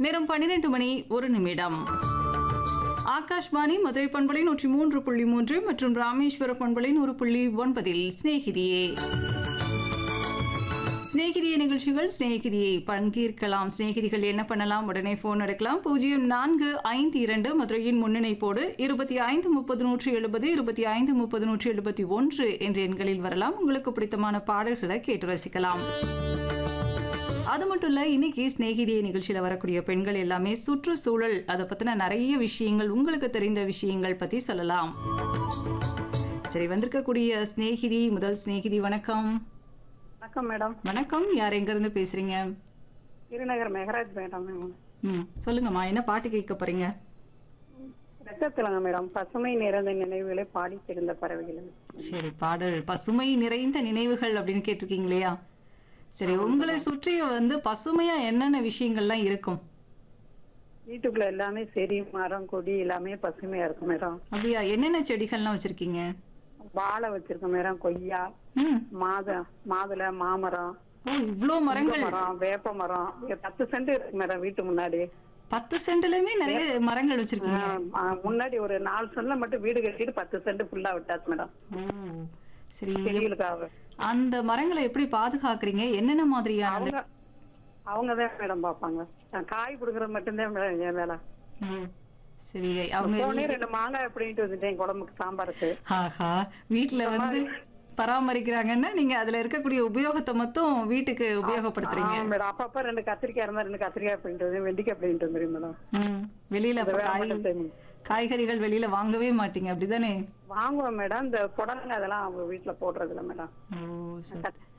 நேரம் பன்னிரண்டு மணி ஒரு நிமிடம் ஆகாஷ்வாணி மதுரை பண்பலை நூற்றி மூன்று புள்ளி மூன்று மற்றும் ராமேஸ்வர பண்பலை நூறு புள்ளி ஒன்பதில் சிநேகிதியே சிநேகிதிய நிகழ்ச்சிகள் சிநேகிதியை பங்கேற்கலாம் சிநேகிதிகள் என்ன பண்ணலாம் உடனே போன் எடுக்கலாம் பூஜ்ஜியம் நான்கு ஐந்து இரண்டு மதுரையின் முன்னிணைப்போடு இருபத்தி ஐந்து முப்பது நூற்றி எழுபது இருபத்தி ஐந்து முப்பது நூற்றி எழுபத்தி ஒன்று என்ற எண்களில் வரலாம் உங்களுக்கு பிடித்தமான பாடல்களை கேட்டு ரசிக்கலாம் அது மட்டும் இல்ல இன்னைக்கு சிநேகிதிய நிகழ்ச்சியில வரக்கூடிய பெண்கள் எல்லாமே சுற்றுச்சூழல் அதை பத்தின நிறைய விஷயங்கள் உங்களுக்கு தெரிந்த விஷயங்கள் பத்தி சொல்லலாம் சரி வந்திருக்கக்கூடிய சிநேகிதி முதல் சிநேகிதி வணக்கம் வணக்கம் மேடம் வணக்கம் யார் எங்க இருந்து பேசுறீங்க திருநகர் மெகராஜ் மேடம் ம் சொல்லுங்கம்மா என்ன பாட்டு கேட்க போறீங்க ரத்தத்திலங்க மேடம் பசுமை நிறைந்த நினைவுகளை பாடி திரிந்த பறவைகள் சரி பாடல் பசுமை நிறைந்த நினைவுகள் அப்படின்னு கேட்டிருக்கீங்க இல்லையா சரி உங்களை சுற்றி வந்து பசுமையா என்னென்ன விஷயங்கள்லாம் இருக்கும் வீட்டுக்குள்ள எல்லாமே செடி மரம் கொடி எல்லாமே பசுமையா இருக்கும் மேடம் அப்படியா என்னென்ன செடிகள்லாம் வச்சிருக்கீங்க வாழை வச்சிருக்கோம் மேடம் கொய்யா ம் மாத மாதுளை மாமரம் ஓ இவ்ளோ மரங்கள் மரம் வேப்ப மரம் இங்க பத்து சென்ட் இருக்கு மேடம் வீட்டு முன்னாடி பத்து சென்ட்லயுமே நிறைய மரங்கள் வச்சிருக்கீங்க ஆஹ், ஆஹ், முன்னாடி ஒரு நாலு சென்ட்ல மட்டும் வீடு கட்டிட்டு பத்து சென்ட் ஃபுல்லா விட்டாச்சு மேடம் ஓ சரி செடிகளுக்காக அந்த மரங்களை எப்படி பாதுகாக்கிறீங்க என்னென்ன மாதிரியான அந்த- அவங்க அவங்கதான் மேடம் பாப்பாங்க நான் காய் கொடுக்கறது மட்டும்தான் மேடம் என் வேலை ம். சரி அவங்க போனே ரெண்டு மாங்காய் அப்படின்ட்டு வந்துட்டேன் குழம்புக்கு சாம்பாருக்கு ஆஹா வீட்ல வந்து பராமரிக்கிறாங்கன்னா நீங்க அதுல இருக்கக்கூடிய உபயோகத்தை மட்டும் வீட்டுக்கு உபயோகப்படுத்துறீங்க ஆமா மேடம் அப்பப்ப ரெண்டு கத்திரிக்காய் இருந்தா ரெண்டு கத்திரிக்காய் அப்படின்ட்டு வந்து வெண்டிக்காய் அப்படின்ட்டு வந்துடும் மேடம் ம். வெளியில அப்ப வேலை காய் மட்டும் செய்யணும். காய்கறிகள் வெளியில வாங்கவே மாட்டீங்க அப்படிதானே வாங்குவோம் மேடம் இந்த புடலங்க அதெல்லாம் அவங்க வீட்டுல போடுறது இல்ல மேடம் ஓ சரி. கத்-